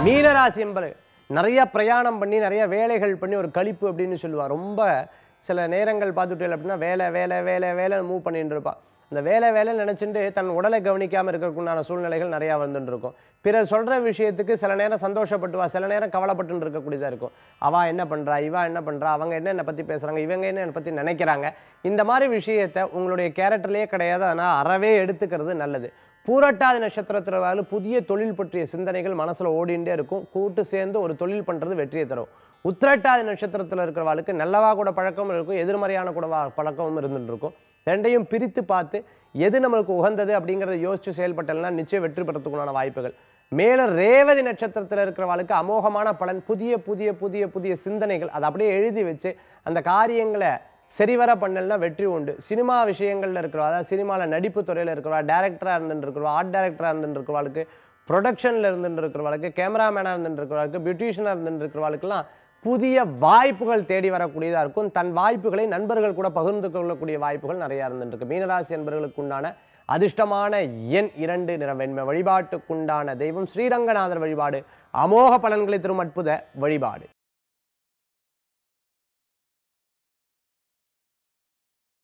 மீனராசி என்பது நிறைய பிரயாணம் பண்ணி நிறைய வேலைகள் பண்ணி ஒரு கழிப்பு அப்படின்னு சொல்லுவா ரொம்ப சில நேரங்கள் பார்த்துட்டு அப்படின்னா வேலை வேலை வேலை வேலை மூவ் பண்ணிட்டு இருப்பா இந்த வேலை வேலை நினச்சிட்டு தன் உடலை கவனிக்காமல் இருக்கக்குண்டான சூழ்நிலைகள் நிறையா வந்துட்டு இருக்கும் பிறர் சொல்கிற விஷயத்துக்கு சில நேரம் சந்தோஷப்பட்டுவா சில நேரம் கவலைப்பட்டு இருக்கக்கூடியதாக இருக்கும் அவ என்ன பண்ணுறா இவா என்ன பண்ணுறா அவங்க என்ன என்னை பற்றி பேசுகிறாங்க இவங்க என்ன என்னை பற்றி நினைக்கிறாங்க இந்த மாதிரி விஷயத்தை உங்களுடைய கேரக்டர்லேயே கிடையாது ஆனால் அறவே எடுத்துக்கிறது நல்லது பூரட்டாதி நட்சத்திரத்தில் புதிய தொழில் பற்றிய சிந்தனைகள் மனசில் ஓடிண்டே இருக்கும் கூட்டு சேர்ந்து ஒரு தொழில் பண்ணுறது வெற்றியை தரும் உத்திரட்டாதி நட்சத்திரத்தில் இருக்கிறவாளுக்கு நல்லவா கூட பழக்கமும் இருக்கும் எதிர்மறையான கூட வா- பழக்கமும் இருந்துட்டு இருக்கும் ரெண்டையும் பிரித்து பார்த்து எது நம்மளுக்கு உகந்தது அப்படிங்கிறத யோசிச்சு செயல்பட்டல்னா நிச்சயம் வெற்றி பெறத்துக்குண்டான வாய்ப்புகள் மேலும் ரேவதி நட்சத்திரத்தில் இருக்கிறவாளுக்கு அமோகமான பலன் புதிய புதிய புதிய புதிய சிந்தனைகள் அதை அப்படியே எழுதி வச்சு அந்த காரியங்களை சரிவர பண்ணலனா வெற்றி உண்டு சினிமா விஷயங்கள்ல இருக்கிறவா அதாவது சினிமாவில் நடிப்பு துறையில் இருக்கிறவா டேரக்டராக இருந்துட்டு இருக்கிறவா ஆர்ட் டேரக்டராக இருந்துட்டு இருக்கிறவாளுக்கு ப்ரொடக்ஷனில் இருந்துட்டு இருக்கிறவாளுக்கு கேமராமேனாக இருந்துட்டு இருக்கிறவாளுக்கு பியூட்டிஷியனாக இருந்துட்டு இருக்கிறவாளுக்கெல்லாம் புதிய வாய்ப்புகள் தேடி வரக்கூடியதாக இருக்கும் தன் வாய்ப்புகளை நண்பர்கள் கூட பகிர்ந்து கொள்ளக்கூடிய வாய்ப்புகள் நிறையா இருந்துட்டு இருக்கு மீனராசி என்பவர்களுக்கு உண்டான அதிர்ஷ்டமான எண் இரண்டு நிற வெண்மை வழிபாட்டுக்குண்டான தெய்வம் ஸ்ரீரங்கநாதர் வழிபாடு அமோக பலன்களை தரும் அற்புத வழிபாடு